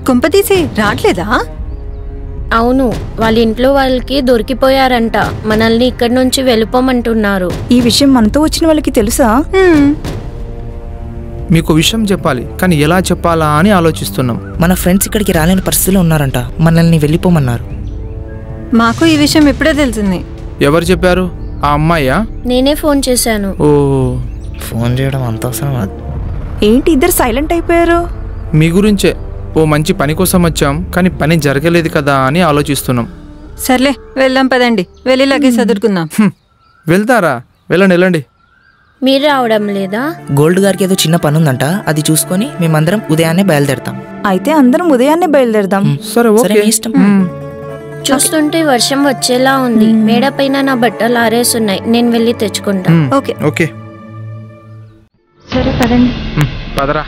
కుంపతీసి రావట్లేదా అవును వాళ్ళ ఇంట్లో వాళ్ళకి దొరికిపోయారంట మనల్ని ఇక్కడి నుంచి వెళ్ళిపోమంటున్నారు ఈ విషయం మనతో వచ్చిన వాళ్ళకి తెలుసా హ్మ్. మీకు విషయం చెప్పాలి కానీ ఎలా చెప్పాలా అని ఆలోచిస్తున్నాం మన ఫ్రెండ్స్ ఇక్కడికి రాలేని పరిస్థితిలో ఉన్నారంట మనల్ని వెళ్ళిపోమన్నారు మాకు ఈ విషయం ఇప్పుడే తెలిసింది ఎవరు చెప్పారు ఆ అమ్మాయ్యా నేనే ఫోన్ చేశాను ఓ ఫోన్ చేయడం అంత అవసరం ఏంటి ఇద్దరు సైలెంట్ అయిపోయారు మీ గురించే ఓ మంచి పని కోసం వచ్చాం కానీ పని జరగలేదు కదా అని ఆలోచిస్తున్నాం సర్లే వెళ్దాం పదండి వెళ్ళి లగేజ్ చదువుకుందాం హ్మ్. వెళ్తారా వెళ్ళండి వెళ్ళండి మీరు రావడం లేదా గోల్డ్ గారికి ఏదో చిన్న పని ఉందంట అది చూసుకొని మేమందరం ఉదయాన్నే బయలుదేరతాం అయితే అందరం ఉదయాన్నే బయలుదేరదాం సరే సరే ఓకే మీ ఇష్టం మ్మ్. చూస్తుంటే వర్షం వచ్చేలా ఉంది మేడ పైన నా బట్టలు ఆరేసున్నాయి నేను వెళ్ళి తెచ్చుకుంటా మ్మ్. ఓకే ఓకే సరే పదండి మ్మ్. పదరా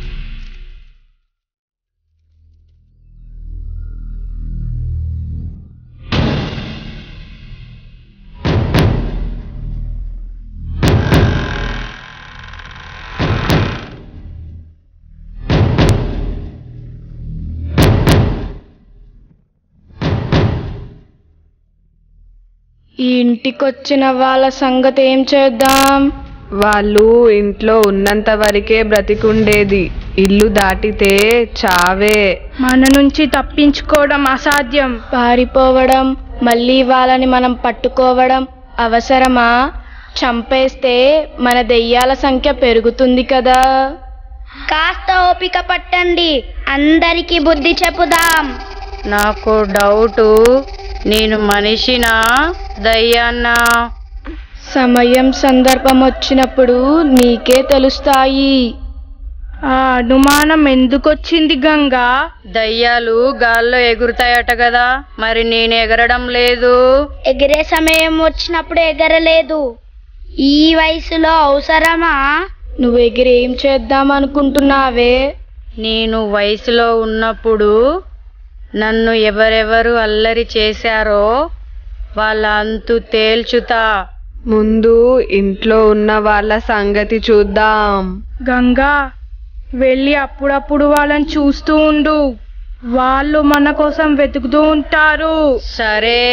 ఈ ఇంటికొచ్చిన వాళ్ళ సంగతి ఏం చేద్దాం వాళ్ళు ఇంట్లో ఉన్నంత వరకే బ్రతికుండేది ఇల్లు దాటితే చావే మన నుంచి తప్పించుకోవడం అసాధ్యం పారిపోవడం మళ్ళీ వాళ్ళని మనం పట్టుకోవడం అవసరమా చంపేస్తే మన దెయ్యాల సంఖ్య పెరుగుతుంది కదా కాస్త ఓపిక పట్టండి అందరికీ బుద్ధి చెప్పుదాం నాకు డౌటు నేను మనిషినా దయ్యాన్నా సమయం సందర్భం వచ్చినప్పుడు నీకే తెలుస్తాయి ఆ అనుమానం ఎందుకొచ్చింది గంగా దయ్యాలు గాల్లో ఎగురుతాయట కదా మరి నేను ఎగరడం లేదు ఎగిరే సమయం వచ్చినప్పుడు ఎగరలేదు ఈ వయసులో అవసరమా నువ్వు ఎగిరి ఏం చేద్దాం అనుకుంటున్నావే నేను వయసులో ఉన్నప్పుడు నన్ను ఎవరెవరు అల్లరి చేశారో వాళ్ళ అంతు తేల్చుతా ముందు ఇంట్లో ఉన్న వాళ్ళ సంగతి చూద్దాం గంగా వెళ్ళి అప్పుడప్పుడు వాళ్ళని చూస్తూ ఉండు వాళ్ళు మన కోసం వెతుకుతూ ఉంటారు సరే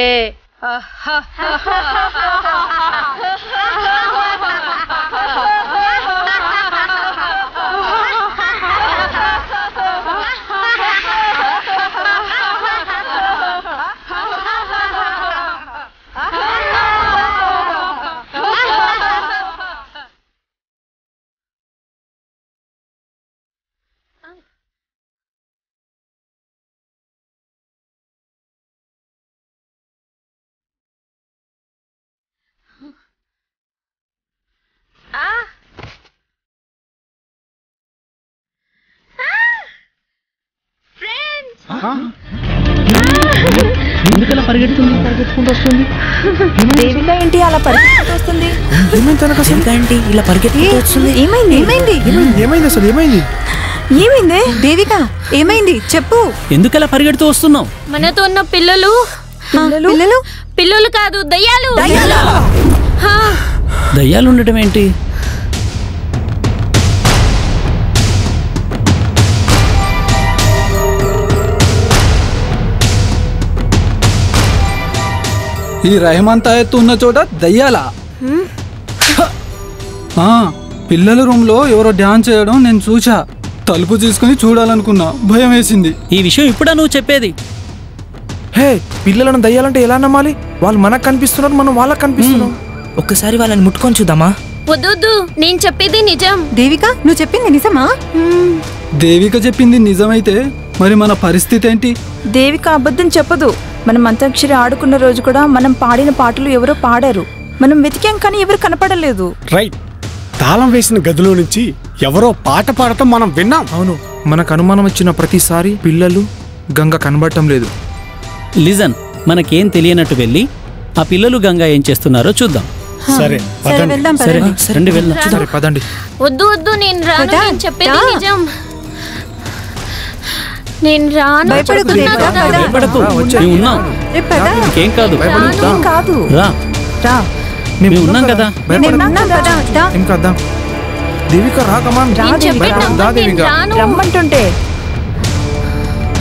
దేవిక ఏంటి అలా పరిగెత్తుకుంటూ వస్తుంది ఏమైంది తనకు అసలు ఇంకా ఏంటి ఇలా పరిగెత్తుకుంటూ వస్తుంది ఏమైంది ఏమైంది ఏమైంది ఏమైంది అసలు ఏమైంది ఏమైంది దేవిక ఏమైంది చెప్పు ఎందుకలా పరిగెడుతూ వస్తున్నావు మనతో ఉన్న పిల్లలు పిల్లలు పిల్లలు కాదు దయ్యాలు హా, దయ్యాలు ఉండటం ఏంటి ఈ రహమంతా ఎత్తు ఉన్న చోట దయ్యాలా ఆ, పిల్లల రూమ్లో ఎవరో డ్యాన్స్ చేయడం నేను చూసా తలుపు తీసుకుని చూడాలనుకున్నా భయం వేసింది ఈ విషయం ఇప్పుడా నువ్వు చెప్పేది హే పిల్లలను దయ్యాలంటే ఎలా నమ్మాలి వాళ్ళు మనకు కనిపిస్తున్నారు మనం వాళ్ళకి కనిపిస్తున్నాం ఒక్కసారి వాళ్ళని ముట్టుకొని చూద్దామా వద్దు వద్దు నేను చెప్పేది నిజం దేవిక నువ్వు చెప్పింది నిజమా హ్మ్, దేవిక చెప్పింది నిజమైతే మరి మన పరిస్థితి ఏంటి దేవిక అబద్ధం చెప్పదు మనం అంత్యాక్షరి ఆడుకున్న రోజు కూడా మనం పాడిన పాటలు ఎవరో పాడారు మనం వెతికాం కానీ ఎవరు కనపడలేదు రైట్ తాళం వేసిన గదిలో నుంచి ఎవరో పాట పాడటం మనం విన్నాం అవును మనకు అనుమానం వచ్చిన ప్రతిసారి పిల్లలు గంగ కనబడటం లేదు లిజన్ మనకేం తెలియనట్టు వెళ్ళి ఆ పిల్లలు గంగా ఏం చేస్తున్నారో చూద్దాం సరే సరే పదండి. వెళ్దాం సరే పదండి రండి వెళ్దాం సరే పదండి వద్దు వద్దు నేను రాను రా, నేను చెప్పేది రా. నిజం నేను రాను భయపడకు చెప్తున్నా దేవిక, కదా. పద. భయపడకు రా, వచ్చే. మేము ఉన్నాం రే, పద. ఇంకేం కాదు భయపడకు. రా. ఏం కాదు రా రా మేము ఉన్నాం కదా నేను భయపడకు. ఉన్నా కదా దా. ఏం కాద్దాం దేవిక రా కమాన్ నేను చెప్పేది దా నమ్మండి, దేవిక నేను రాను రమ్మంటుంటే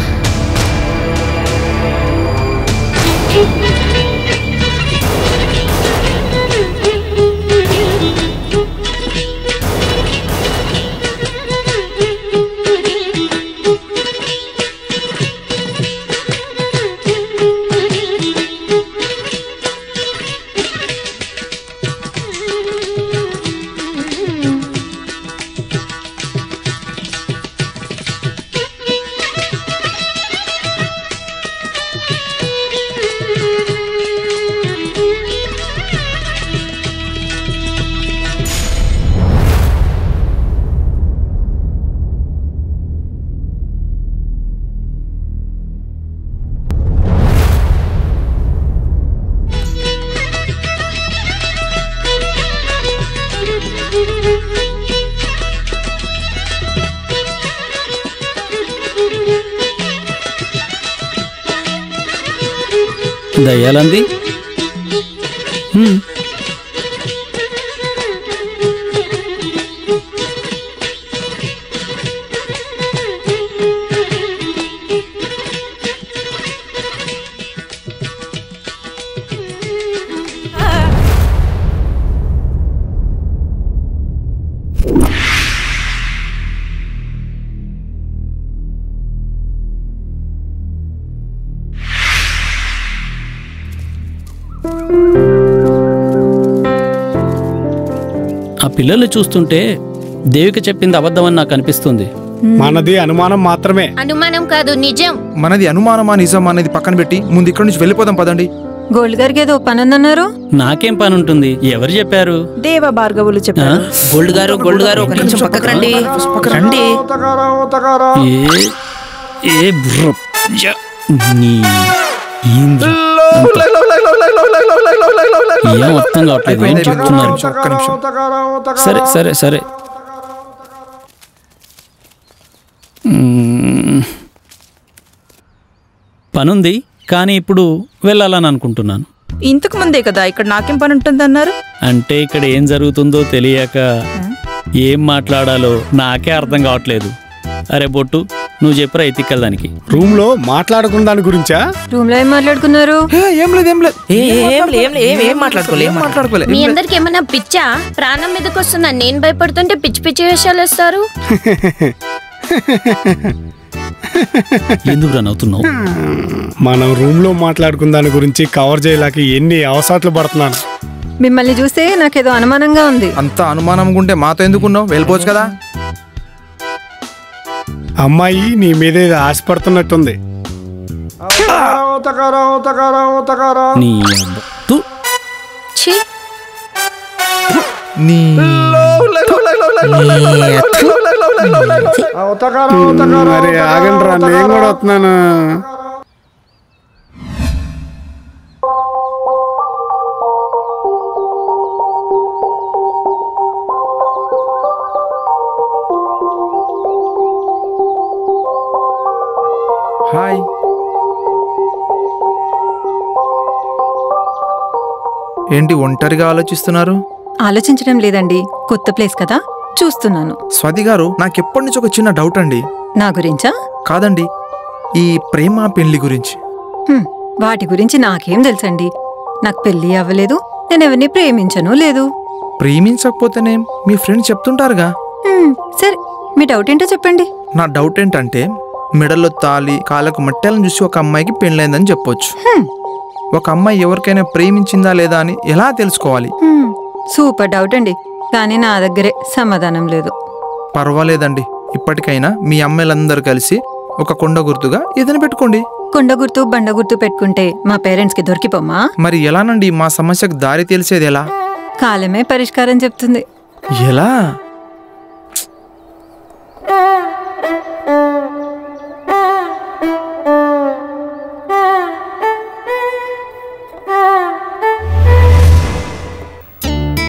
దయ్యాలంది హ్మ్. ఆ పిల్లలు చూస్తుంటే దేవిక చెప్పింది అబద్ధమని నాకు అనిపిస్తుంది మనది అనుమానం మాత్రమే అనుమానం కాదు నిజం మనది అనుమానమా నిజమా అనేది పక్కన పెట్టి ముందు ఇక్కడి నుంచి వెళ్ళిపోదాం పదండి గోల్డ్ గారికి ఏదో పని ఉందన్నారు నాకేం పని ఉంటుంది ఎవరు చెప్పారు దేవ భార్గవులు చెప్పారు గోల్డ్ గారు గోల్డ్ గారు ఒక నిమిషం పక్కకు రండి రండి ఏ ఏ బుర్ర జ, నీ ఏంద్ర? ఏం అర్థం కావట్లేదు ఏం చెప్తున్నారు ఒక్క నిమిషం సరే సరే సరే మ్మ్. పనుంది కానీ ఇప్పుడు వెళ్ళాలని అనుకుంటున్నాను ఇంతకు ముందే కదా ఇక్కడ నాకేం పని ఉంటుందన్నారు అంటే ఇక్కడ ఏం జరుగుతుందో తెలియక ఏం మాట్లాడాలో నాకే అర్థం కావట్లేదు అరే బొట్టు నువ్వు చెప్పురా ఎత్తికెళ్ళడానికి రూమ్ లో మాట్లాడుకున్న దాని గురించా రూమ్ లో ఏం మాట్లాడుకున్నారు ఏం లేదు ఏం లేదు ఏ ఏ, ఏం లే, ఏం లే, ఏం ఏం మాట్లాడుకోలే ఏం మాట్లాడుకోలే మీ అందరికి ఏమన్నా పిచ్చా ప్రాణం మీదకి వస్తుందా నేను భయపడుతుంటే పిచ్చి పిచ్చి వేషాలు వేస్తారు ఎందుకు నవ్వుతున్నావు మనం రూమ్ లో మాట్లాడుకున్న దాని గురించి కవర్ చేయలేక ఎన్ని అవసాట్లు పడుతున్నాను మిమ్మల్ని చూస్తే నాకేదో అనుమానంగా ఉంది అంత అనుమానం ఉంటే మాతో ఎందుకున్నావు వెళ్ళిపోవచ్చు కదా అమ్మాయి నీ మీద ఏదో ఆశపడుతున్నట్టుంది నీ అబ్బ- తు. ఛీ నీ మరి ఆగండి రా నేను కూడా వస్తున్నాను హాయ్ ఏంటి ఒంటరిగా ఆలోచిస్తున్నారు ఆలోచించడం లేదండి కొత్త ప్లేస్ కదా చూస్తున్నాను స్వాతి గారు నాకెప్పటి నుంచి ఒక చిన్న డౌట్ అండి నా గురించా కాదండి ఈ ప్రేమ పెళ్లి గురించి హ్మ్, వాటి గురించి నాకేం తెలుసండి నాకు పెళ్లి అవ్వలేదు నేను ఎవరిని ప్రేమించను లేదు ప్రేమించకపోతేనేం మీ ఫ్రెండ్స్ చెప్తుంటారుగా హ్మ్, సరే మీ డౌట్ ఏంటో చెప్పండి నా డౌట్ ఏంటంటే మెడలో తాలి కాళ్ళకు మట్టెలను చూసి ఒక అమ్మాయికి పెళ్ళైందని చెప్పొచ్చు హ్మ్, ఒక అమ్మాయి ఎవరికైనా ప్రేమించిందా లేదా అని ఎలా తెలుసుకోవాలి హ్మ్, సూపర్ డౌట్ అండి కానీ నా దగ్గరే సమాధానం లేదు పర్వాలేదండి ఇప్పటికైనా మీ అమ్మాయిలందరూ కలిసి ఒక కొండ గుర్తుగా ఏదైనా పెట్టుకోండి కొండ గుర్తు బండ గుర్తు పెట్టుకుంటే మా పేరెంట్స్కి దొరికిపోమా మరి ఎలానండి మా సమస్యకు దారి తెలిసేది ఎలా కాలమే పరిష్కారం చెప్తుంది ఎలా